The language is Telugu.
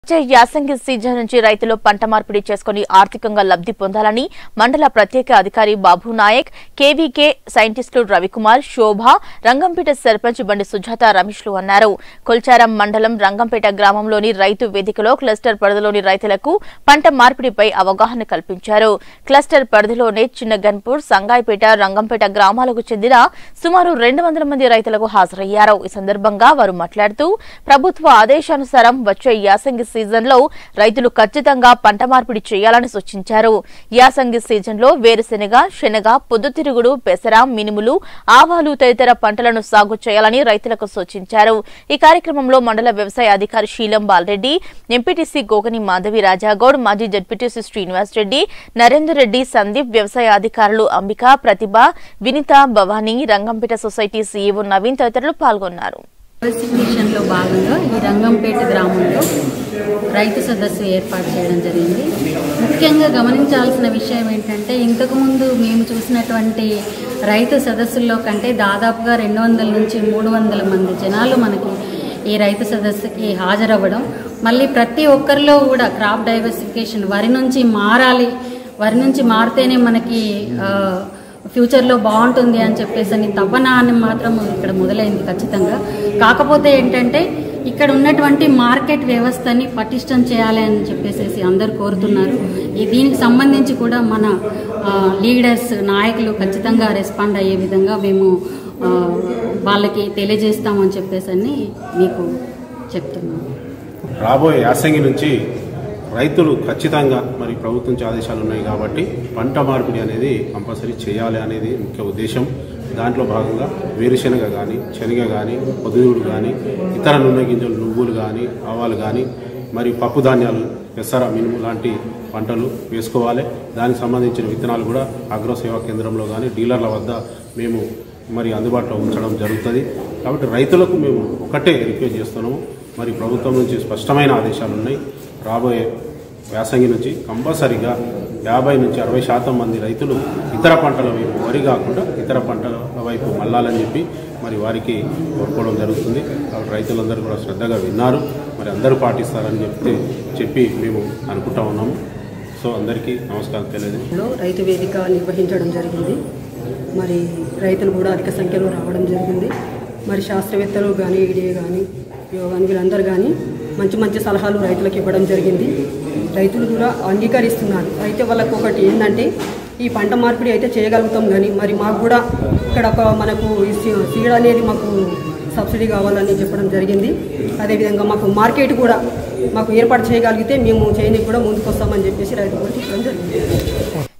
వచ్చే యాసంగి సీజన్ నుంచి రైతులు పంట మార్పిడి చేసుకుని ఆర్థికంగా లబ్ధి పొందాలని మండల ప్రత్యేక అధికారి బాబు నాయక్ కేవీకే సైంటిస్టులు రవికుమార్ శోభ రంగంపేట సర్పంచ్ బండి సుజాత రమేష్లు అన్నారు కొల్చారం మండలం రంగంపేట గ్రామంలోని రైతు వేదికలో క్లస్టర్ పరిధిలోని రైతులకు పంట మార్పిడిపై అవగాహన కల్పించారు క్లస్టర్ పరిధిలోనే చిన్నగన్పూర్ సంగాయిపేట రంగంపేట గ్రామాలకు చెందిన సుమారు రెండు వందల మంది రైతులకు హాజరయ్యారు ఈ సందర్భంగా వారు మాట్లాడుతూ ప్రభుత్వ ఆదేశానుసారం వచ్చే యాసంగి సీజన్లో రైతులు ఖచ్చితంగా పంట మార్పిడి చేయాలని సూచించారు యాసంగి సీజన్లో వేరుశెనగ శనగ పొద్దుతిరుగుడు పెసర మినుములు ఆవాలు తదితర పంటలను సాగు చేయాలని రైతులకు సూచించారు ఈ కార్యక్రమంలో మండల వ్యవసాయ అధికారి శీలం బాలరెడ్డి ఎంపీటీసీ గోగని మాధవి రాజాగౌడ్ మాజీ జడ్పీటీసీ శ్రీనివాస్ రెడ్డి నరేందర్ రెడ్డి సందీప్ వ్యవసాయ అధికారులు అంబిక ప్రతిభ వినిత భవానీ రంగంపేట సొసైటీ సీఈఓ నవీన్ తదితరులు పాల్గొన్నారు లో భాగంగా ఈ రంగంపేట గ్రామంలో రైతు సదస్సు ఏర్పాటు చేయడం జరిగింది ముఖ్యంగా గమనించాల్సిన విషయం ఏంటంటే ఇంతకుముందు మేము చూసినటువంటి రైతు సదస్సుల్లో కంటే దాదాపుగా రెండు వందల నుంచి మూడు వందల మంది జనాలు మనకి ఈ రైతు సదస్సుకి హాజరవ్వడం మళ్ళీ ప్రతి ఒక్కరిలో కూడా క్రాప్ డైవర్సిఫికేషన్ వరి నుంచి మారాలి వరి నుంచి మారితేనే మనకి ఆ, ఫ్యూచర్లో బాగుంటుంది అని చెప్పేసి అని తపన అని మాత్రం ఇక్కడ మొదలైంది ఖచ్చితంగా కాకపోతే ఏంటంటే ఇక్కడ ఉన్నటువంటి మార్కెట్ వ్యవస్థని పటిష్టం చేయాలి అని చెప్పేసి అందరు కోరుతున్నారు ఈ దీనికి సంబంధించి కూడా మన ఆ, లీడర్స్ నాయకులు ఖచ్చితంగా రెస్పాండ్ అయ్యే విధంగా మేము ఆ, వాళ్ళకి తెలియజేస్తామని చెప్పేసి అని మీకు చెప్తున్నాము రాబోయే యాసంగి నుంచి రైతులు ఖచ్చితంగా మరి ప్రభుత్వం నుంచి ఆదేశాలు ఉన్నాయి కాబట్టి పంట మార్పిడి అనేది కంపల్సరీ చేయాలి అనేది ముఖ్య ఉద్దేశం దాంట్లో భాగంగా వేరుశెనగ కానీ శనగ కానీ పొద్దుగుడు కానీ ఇతర నూనె గింజలు నువ్వులు కానీ ఆవాలు కానీ మరి పప్పు ధాన్యాలు పెసర మినుము లాంటి పంటలు వేసుకోవాలి దానికి సంబంధించిన విత్తనాలు కూడా అగ్రో సేవా కేంద్రంలో కానీ డీలర్ల వద్ద మేము మరి అందుబాటులో ఉంచడం జరుగుతుంది కాబట్టి రైతులకు మేము ఒకటే రిక్వెస్ట్ చేస్తున్నాము మరి ప్రభుత్వం నుంచి స్పష్టమైన ఆదేశాలు ఉన్నాయి రాబోయే యాసంగి నుంచి కంపల్సరిగా యాభై నుంచి అరవై శాతం మంది రైతులు ఇతర పంటల వైపు వరి కాకుండా ఇతర పంటల వైపు మళ్ళాలని చెప్పి మరి వారికి కోరుకోవడం జరుగుతుంది కాబట్టి రైతులందరూ కూడా శ్రద్ధగా విన్నారు మరి అందరూ పాటిస్తారని చెప్తే చెప్పి మేము అనుకుంటా ఉన్నాము సో అందరికీ నమస్కారం తెలియదు లో రైతు వేదిక నిర్వహించడం జరిగింది మరి రైతులు కూడా అధిక సంఖ్యలో రావడం జరిగింది మరి శాస్త్రవేత్తలు కానీ ఈడీ కానీ కానీ వీళ్ళందరూ కానీ మంచి మంచి సలహాలు రైతులకు ఇవ్వడం జరిగింది రైతులు కూడా అంగీకరిస్తున్నారు అయితే వాళ్ళకు ఒకటి ఏంటంటే ఈ పంట మార్పిడి అయితే చేయగలుగుతాం కానీ మరి మాకు కూడా ఇక్కడ ఒక మనకు ఈ సీ- సీడ్ అనేది మాకు సబ్సిడీ కావాలని చెప్పడం జరిగింది అదేవిధంగా మాకు మార్కెట్ కూడా మాకు ఏర్పాటు చేయగలిగితే మేము చేయడానికి కూడా ముందుకు వస్తామని చెప్పేసి రైతులు కూడా చెప్పడం జరిగింది